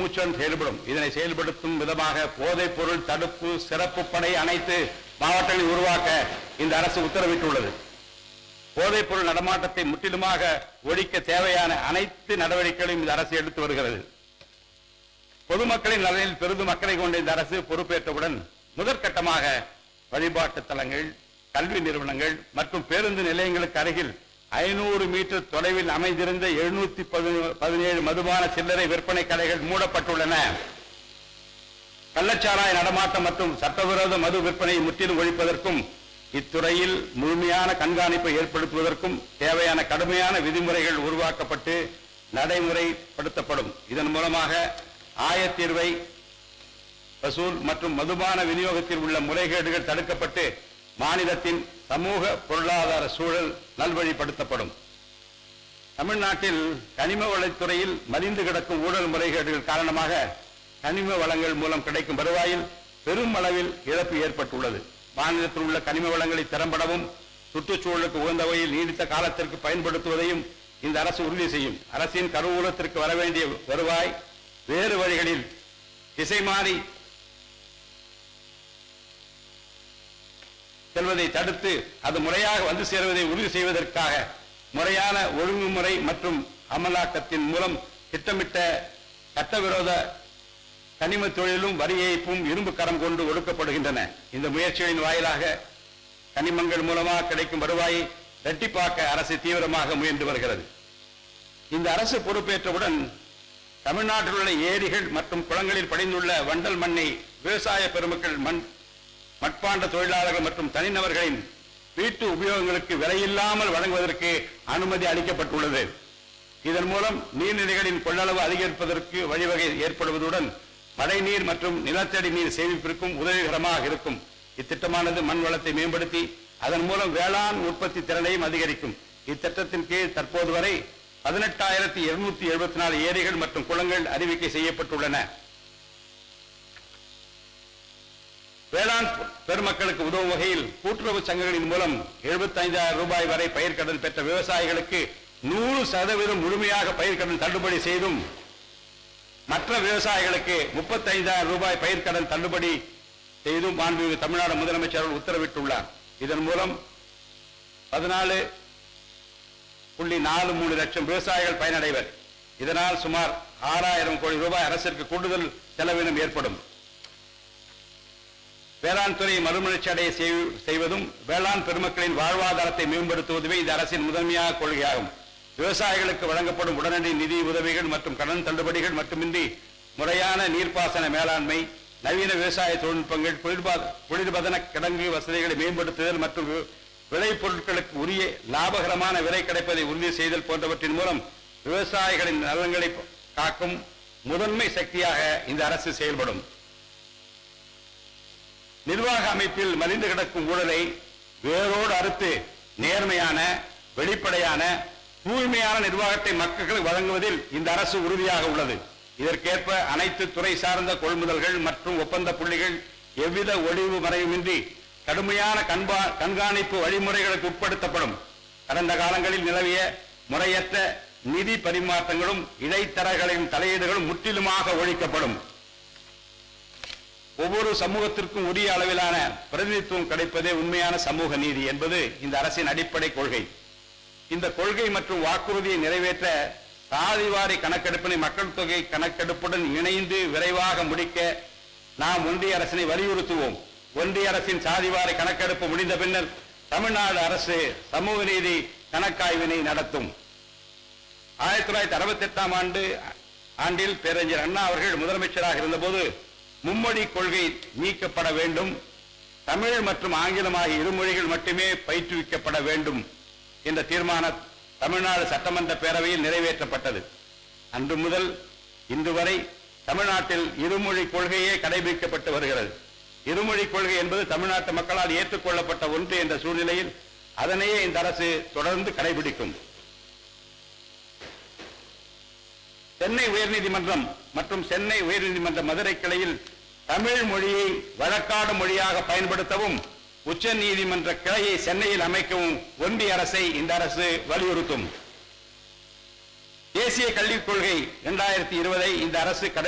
மூச்சுடன் செயல்படும் இதனை செயல்படுத்தும் விதமாக போதைப் பொருள் தடுப்பு சிறப்பு படை அனைத்து மாவட்டங்களில் உருவாக்க இந்த அரசு உத்தரவிட்டுள்ளது போதைப் பொருள் நடமாட்டத்தை முற்றிலுமாக ஒழிக்க தேவையான அனைத்து நடவடிக்கைகளையும் இந்த அரசு எடுத்து வருகிறது பொதுமக்களின் நலனில் பெரிதும் அக்கறை கொண்ட இந்த அரசு பொறுப்பேற்றவுடன் முதற்கட்டமாக வழிபாட்டு தலங்கள் கல்வி நிறுவனங்கள் மற்றும் பேருந்து நிலையங்களுக்கு அருகில் ஐநூறு மீட்டர் தொலைவில் அமைந்திருந்த எழுநூத்தி பதினேழு மதுபான சில்லறை விற்பனை கடைகள் மூடப்பட்டுள்ளன கள்ளச்சாராய நடமாட்டம் மற்றும் சட்டவிரோத மது விற்பனையை முற்றிலும் ஒழிப்பதற்கும் இத்துறையில் முழுமையான கண்காணிப்பை ஏற்படுத்துவதற்கும் தேவையான கடுமையான விதிமுறைகள் உருவாக்கப்பட்டு நடைமுறைப்படுத்தப்படும் இதன் மூலமாக ஆயத்தீர்வை வசூல் மற்றும் மதுபான விநியோகத்தில் உள்ள முறைகேடுகள் தடுக்கப்பட்டு மாநிலத்தின் சமூக பொருளாதார சூழல் நல்வழிப்படுத்தப்படும் தமிழ்நாட்டில் கனிம வளத்துறையில் மலிந்து கிடக்கும் ஊழல் முறைகேடுகள் காரணமாக கனிம வளங்கள் மூலம் கிடைக்கும் வருவாயில் பெரும் அளவில் இழப்பு ஏற்பட்டுள்ளது மாநிலத்தில் உள்ள கனிம வளங்களை திறம்படவும் சுற்றுச்சூழலுக்கு உகந்த வகையில் நீடித்த காலத்திற்கு பயன்படுத்துவதையும் இந்த அரசு உறுதி செய்யும் அரசின் கருவூலத்திற்கு வர வேண்டிய வருவாய் வேறு வழிகளில் திசை மாறி செல்வதை தடுத்து அது முறையாக வந்து சேருவதை உறுதி செய்வதற்காக முறையான ஒழுங்குமுறை மற்றும் அமலாக்கத்தின் மூலம் திட்டமிட்ட சட்டவிரோத கனிம தொழிலும் வரி ஏய்ப்பும் இரும்பு கரம் கொண்டு ஒடுக்கப்படுகின்றன இந்த முயற்சிகளின் வாயிலாக கனிமங்கள் மூலமாக கிடைக்கும் வருவாயை இரட்டிப்பாக்க அரசு தீவிரமாக முயன்று வருகிறது இந்த அரசு பொறுப்பேற்றவுடன் தமிழ்நாட்டில் உள்ள ஏரிகள் மற்றும் குளங்களில் படிந்துள்ள வண்டல் மண்ணை விவசாய பெருமக்கள் மண் மட்பாண்ட தொழிலாளர்கள் மற்றும் தனிநபர்களின் வீட்டு உபயோகங்களுக்கு விலையில்லாமல் வழங்குவதற்கு அனுமதி அளிக்கப்பட்டுள்ளது இதன் மூலம் நீர்நிலைகளின் கொள்ளளவு அதிகரிப்பதற்கு வழிவகை ஏற்படுவதுடன் மழைநீர் மற்றும் நிலத்தடி நீர் சேமிப்பிற்கும் உதவிகரமாக இருக்கும் இத்திட்டமானது மண் வளத்தை மேம்படுத்தி அதன் மூலம் வேளாண் உற்பத்தி திறனையும் அதிகரிக்கும் இத்திட்டத்தின் கீழ் தற்போது வரை பதினெட்டாயிரத்தி இருநூத்தி எழுபத்தி நாலு ஏரிகள் மற்றும் குளங்கள் அறிவிக்கை செய்யப்பட்டுள்ளன வேளாண் பெருமக்களுக்கு உதவும் வகையில் கூட்டுறவு சங்கங்களின் மூலம் 75000 ரூபாய் வரை பயிர்க்கடன் பெற்ற விவசாயிகளுக்கு நூறு சதவீதம் முழுமையாக பயிர்க்கடன் தள்ளுபடி செய்தும் மற்ற விவசாயிகளுக்கு 35000 ரூபாய் பயிர்க்கடன் தள்ளுபடி செய்தும் மாண்புமிகு தமிழ்நாடு முதலமைச்சர் அவர்கள் உத்தரவிட்டுள்ளார் இதன் மூலம் பதினாலு புள்ளி நாலு மூணு லட்சம் விவசாயிகள் பயனடைவர் இதனால் சுமார் ஆறாயிரம் கோடி ரூபாய் அரசிற்கு கூடுதல் செலவினம் ஏற்படும் வேளாண் துறையை மறுமலர்ச்சி அடைய செய்- செய்வதும் வேளாண் பெருமக்களின் வாழ்வாதாரத்தை மேம்படுத்துவதுமே இந்த அரசின் முதன்மையான கொள்கையாகும் விவசாயிகளுக்கு வழங்கப்படும் உடனடி நிதி உதவிகள் மற்றும் கடன் தள்ளுபடிகள் மட்டுமின்றி முறையான நீர்ப்பாசன மேலாண்மை நவீன விவசாய தொழில்நுட்பங்கள் குளிர்பா- குளிர்பதன கிடங்கு வசதிகளை மேம்படுத்துதல் மற்றும் வி- விளைபொருட்களுக்கு உரிய லாபகரமான விலை கிடைப்பதை உறுதி செய்தல் போன்றவற்றின் மூலம் விவசாயிகளின் நலன்களை காக்கும் முதன்மை சக்தியாக இந்த அரசு செயல்படும் நிர்வாக அமைப்பில் மலிந்து கிடக்கும் ஊழலை வேரோடு அறுத்து நேர்மையான வெளிப்படையான தூய்மையான நிர்வாகத்தை மக்களுக்கு வழங்குவதில் இந்த அரசு உறுதியாக உள்ளது இதற்கேற்ப அனைத்து துறை சார்ந்த கொள்முதல்கள் மற்றும் ஒப்பந்த புள்ளிகள் எவ்வித ஒளிவு மறைவுமின்றி கடுமையான கண்பா கண்காணிப்பு வழிமுறைகளுக்கு உட்படுத்தப்படும் கடந்த காலங்களில் நிலவிய முறையற்ற நிதி பரிமாற்றங்களும் இடைத்தரகர்களின் தலையீடுகளும் முற்றிலுமாக ஒழிக்கப்படும் ஒவ்வொரு சமூகத்திற்கும் உரிய அளவிலான பிரதிநிதித்துவம் கிடைப்பதே உண்மையான சமூக நீதி என்பது இந்த அரசின் அடிப்படை கொள்கை இந்த கொள்கை மற்றும் வாக்குறுதியை நிறைவேற்ற சாதிவாரி கணக்கெடுப்பினை மக்கள் தொகை கணக்கெடுப்புடன் இணைந்து விரைவாக முடிக்க நாம் ஒன்றிய அரசினை வலியுறுத்துவோம் ஒன்றிய அரசின் சாதிவாரி கணக்கெடுப்பு முடிந்த பின்னர் தமிழ்நாடு அரசு சமூக நீதி கணக்காய்வினை நடத்தும் ஆயிரத்தி தொள்ளாயிரத்தி அறுபத்தி எட்டாம் ஆண்டு ஆண்டில் பேரறிஞர் அண்ணா அவர்கள் முதலமைச்சராக இருந்தபோது மும்மொழி கொள்கை நீக்கப்பட வேண்டும் தமிழ் மற்றும் ஆங்கிலம் ஆகிய இரு மொழிகள் மட்டுமே பயிற்றுவிக்கப்பட வேண்டும் என்ற தீர்மானம் தமிழ்நாடு சட்டமன்ற பேரவையில் நிறைவேற்றப்பட்டது அன்று முதல் இன்று வரை தமிழ்நாட்டில் இருமொழி கொள்கையே கடைபிடிக்கப்பட்டு வருகிறது இருமொழி கொள்கை என்பது தமிழ்நாட்டு மக்களால் ஏற்றுக்கொள்ளப்பட்ட ஒன்று என்ற சூழ்நிலையில் அதனையே இந்த அரசு தொடர்ந்து கடைபிடிக்கும் சென்னை உயர்நீதிமன்றம் மற்றும் சென்னை உயர்நீதிமன்ற மதுரை கிளையில் தமிழ் மொழியை வழக்காடு மொழியாக பயன்படுத்தவும் உச்ச நீதிமன்ற கிளையை சென்னையில் அமைக்கவும் ஒன்றிய அரசை இந்த அரசு வலியுறுத்தும் தேசிய கல்விக் கொள்கை இரண்டாயிரத்தி இருபதை இந்த அரசு கடை